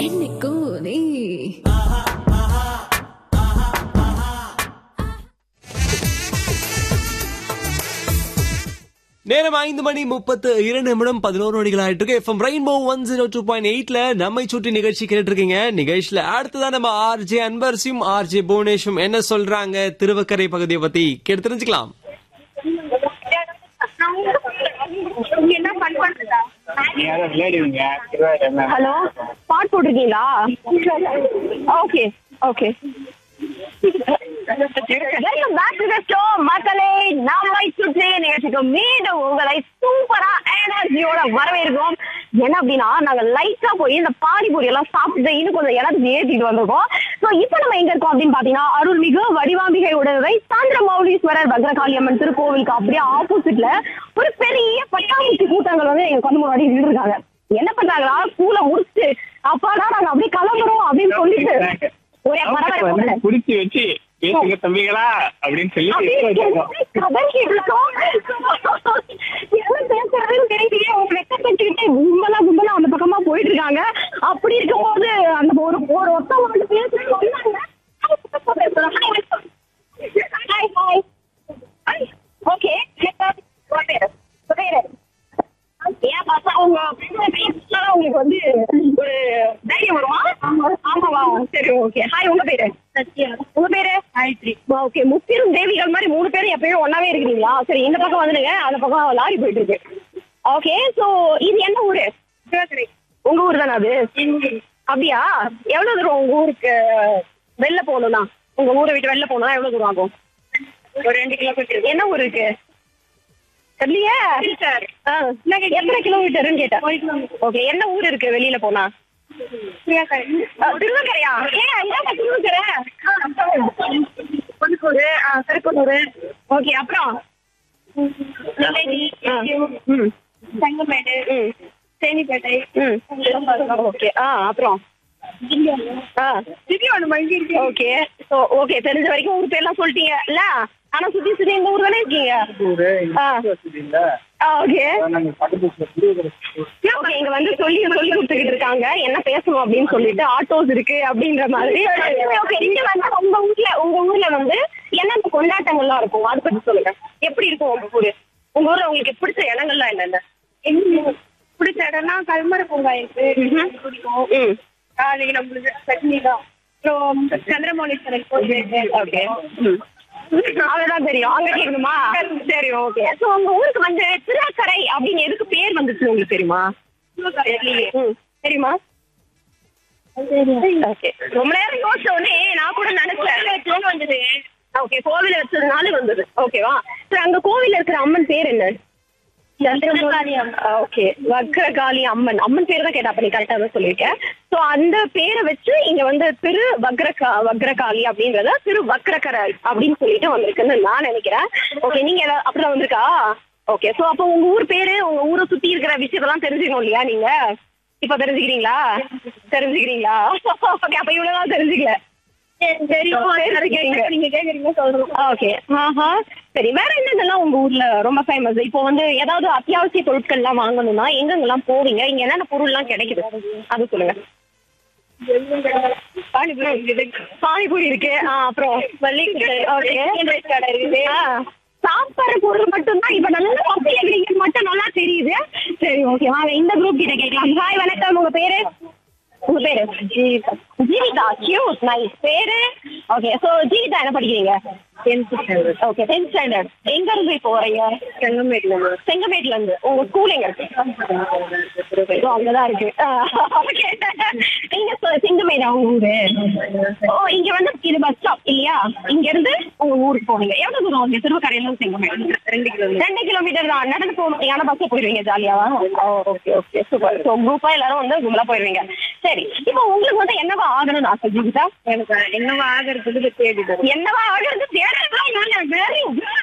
இன்னைக்கும் நீ நேரம் ஐந்து மணி முப்பத்து இரண்டு நிமிடம் பதினோரு நொடிகள் ஆயிட்டு இருக்கு FM rainbow one zero two point எயிட்ல நம்மை சுற்றி நிகழ்ச்சி கேட்டு இருக்கீங்க நிகழ்ச்சியில அடுத்ததான் நம்ம ஆர்ஜே அன்பர்சியும் ஆர்ஜே புவனேஷும் என்ன சொல்றாங்க திருவக்கரை பகுதியை பத்தி கேட்டு தெரிஞ்சுக்கலாம் நீங்க என்ன fun பண்றதா? நீங்க யாரும் விளையாடுவீங்க திருவாரூர் ஹலோ பாட் போட்டிருக்கீங்களா okay okay welcome back to the show மக்களே நாம சுற்றி நிகழ்ச்சிக்கு மீண்டும் உங்களை சூப்பரா எனர்ஜியோட வரவேற்கிறோம் என்ன அப்படின்னா நாங்க லைட்டா போய் இந்த பானிபூரி எல்லாம் சாப்பிட்டு இன்னும் கொஞ்சம் எனர்ஜி ஏற்றிட்டு வந்திருக்கோம் சோ இப்போ நம்ம எங்க இருக்கோம் அப்படின்னு பாத்தீங்கன்னா அருள்மிகு வடிவாம்பிகை உடனுரை சாந்திர மௌலீஸ்வரர் பத்ரகாளி அம்மன் திருக்கோவிலுக்கு அப்படியே ஆப்போசிட்ல ஒரு பெரிய பட்டாம்பூச்சி கூட்டங்கள் வந்து எங்க கண்ணு முன்னாடி நின்றுருக்காங்க என்ன பண்றாங்களா ஸ்கூல முடிச்சுட்டு அப்பாடா நாங்க அப்படியே கிளம்புறோம் அப்படின்னு சொல்லிட்டு ஒரே பரபரப்பு குடிச்சு வச்சு பேசுங்க தம்பிகளா அப்படின்னு சொல்லி கும்பலா கும்பலா அந்த பக்கமா போயிட்டு இருக்காங்க அப்படி இருக்கும்போது அந்த ஒரு ஒரு ஒருத்தவங்க வந்து பேசி ஓகே ஏன் பார்த்தா உங்க பேசுனா உங்களுக்கு வந்து ஒரு தைரியம் வருமா ஆமாவா சரி ஓகே ஹாய் உங்க பேரு உங்க பேரு காயத்ரி ஓகே முப்பிரும் தேவிகள் மாதிரி மூணு பேரும் எப்பயும் ஒன்னாவே இருக்கிறீங்களா சரி இந்த பக்கம் வந்துடுங்க அந்த பக்கம் லாரி போயிட்டு இருக்கு ஓகே சோ இது என்ன ஊரு உங்க ஊர் தானே அது அப்படியா எவ்வளவு தூரம் உங்க ஊருக்கு வெளில போகணும்னா உங்க ஊரை விட்டு வெளில போகணும்னா எவ்வளவு தூரம் ஆகும் ஒரு ரெண்டு கிலோமீட்டர் என்ன ஊர் இருக்கு தெரியலையே ஆ, எத்தனை கிலோமீட்டர்னு கேட்டேன் ஓகே என்ன ஊர் இருக்கு வெளியில போனா ஆ, திருவக்கரையா ஏன் அங்க திருவக்கரை பொதுக்கூர் திருப்பனூர் ஓகே அப்புறம் ஆ, ம். தங்கமேடு ம். தேனிப்பேட்டை ம். ஓகே ஆ அப்புறம் ஆ திடீர்னு இங்க இருக்கு ஓகே ஸோ ஓகே தெரிஞ்ச வரைக்கும் ஊர் பேர்லாம் சொல்லிட்டீங்க இல்ல ஆனா சுத்தி சுத்தி இந்த ஊர் தானே இருக்கீங்க ஆ. ஆ ஓகே நாங்க பக்கத்துல திருவாரூர் ஓகே இங்க வந்து சொல்லி சொல்லி கொடுத்துக்கிட்டு இருக்காங்க என்ன பேசணும் அப்படின்னு சொல்லிட்டு ஆட்டோஸ் இருக்கு அப்படின்ற மாதிரி ஓகே இங்க வந்து உங்க ஊர்ல உங்க ஊர்ல வந்து என்னென்ன கொண்டாட்டங்கள்லாம் இருக்கும் அதை பத்தி சொல்லுங்க எப்படி இருக்கும் உங்க ஊரு உங்க ஊர்ல உங்களுக்கு பிடிச்ச இடங்கள்லாம் என்னென்ன எங்களுக்கு பிடிச்ச இடம்னா கல்மர பூங்கா இருக்கு ம்ஹும். பிடிக்கும் ம் நாளைக்கு நம்மளுக்கு சட்னி தான் அப்புறம் சந்திரமௌலீஸ்வரர் கோயில் இருக்கு. ஓகே அவ்வளவுதான் தெரியும் அங்க கேட்கணுமா சரி ஓகே சோ உங்க ஊருக்கு வந்து திருக்கரை அப்படின்னு எதுக்கு பேர் வந்துச்சு உங்களுக்கு தெரியுமா ம், தெரியுமா ஓகே ரொம்ப நேரம் யோசிச்ச உடனே நான் கூட நினைச்சேன் வந்தது ஓகே கோவில் வச்சதுனால வந்தது ஓகேவா சரி அங்க கோவில்ல இருக்கிற அம்மன் பேர் என்ன ஓகே வக்ரகாளி அம்மன் அம்மன் பேர் தான் கேட்டா அப்ப நீ கரெக்டா தான் சொல்லியிருக்கேன் சோ அந்த பேரை வச்சு இங்க வந்து திரு வக்ரகா வக்ரகாளி அப்படின்றத திரு வக்ரகரை அப்படின்னு சொல்லிட்டு வந்திருக்குன்னு நான் நினைக்கிறேன் ஓகே நீங்க ஏதாவது அப்படிதான் வந்திருக்கா ஓகே சோ அப்போ உங்க ஊர் பேரு உங்க ஊரை சுத்தி இருக்கிற விஷயத்தெல்லாம் தெரிஞ்சுக்கணும் இல்லையா நீங்க இப்ப தெரிஞ்சுக்கிறீங்களா தெரிஞ்சுக்கிறீங்களா ஓகே அப்ப இவ்வளவுதான் தெரிஞ்சுக்கல தெரிஞ்சுக்கிறீங்க நீங்க கேக்குறீங்க சொல்றோம் ஓகே ஆஹா சரி வேற என்னென்னலாம் உங்க ஊர்ல ரொம்ப ஃபேமஸ் இப்போ வந்து ஏதாவது அத்தியாவசிய பொருட்கள் எல்லாம் வாங்கணும்னா எங்கெங்கெல்லாம் போவீங்க இங்க என்னென்ன பொருள் எல்லாம் கிடைக்குது அது சொல்லுங்க பானிபூரி இருக்கு பானிபூரி இருக்கு ஆ, அப்புறம் ஓகே கடை இருக்குது ஆ, சாப்பிடுற பொருள் மட்டும்தான் இப்ப நல்லா பசி அப்படிங்கிறது மட்டும் நல்லா தெரியுது சரி ஓகே வாங்க இந்த குரூப் கிட்ட கேட்கலாம் ஹாய் வணக்கம் உங்க பேரு உங்க பேரு ஜீவிதா ஜீவிதா கியூட் நைஸ் பேரு ஓகே சோ ஜீவிதா என்ன படிக்கிறீங்க ஓகே டென்த் ஸ்டாண்டர்ட் எங்க இருந்து இப்போ வரீங்க செங்கமேட்ல இருந்து செங்கமேட்ல இருந்து உங்க ஸ்கூல் எங்க இருக்கு இதோ அங்கதான் இருக்கு ஓகே நீங்க சொ- செங்கமேடா உங்க ஊரு ஓ இங்க வந்து இது பஸ் ஸ்டாப் இல்லையா இங்க இருந்து உங்க ஊருக்கு போவீங்க எவ்வளவு தூரம் இங்க திருவக்கரையில இருந்து செங்கமேடு ரெண்டு கிலோமீட்டர் ரெண்டு கிலோமீட்டர் தான் நடந்து போக முடியும் ஆனா பஸ்ல போயிருவீங்க ஜாலியாவா ஓகே ஓகே சூப்பர் ஸோ குரூப்பா எல்லாரும் வந்து கும்பலா போயிருவீங்க சரி இப்போ உங்களுக்கு வந்து என்னவா ஆகணும்னு ஆசை ஜீவிதா எனக்கு என்னவா ஆகிறதுக்கு தேடி தரும் என்னவா ஆகிறது தேடுறதுலாம் வெரி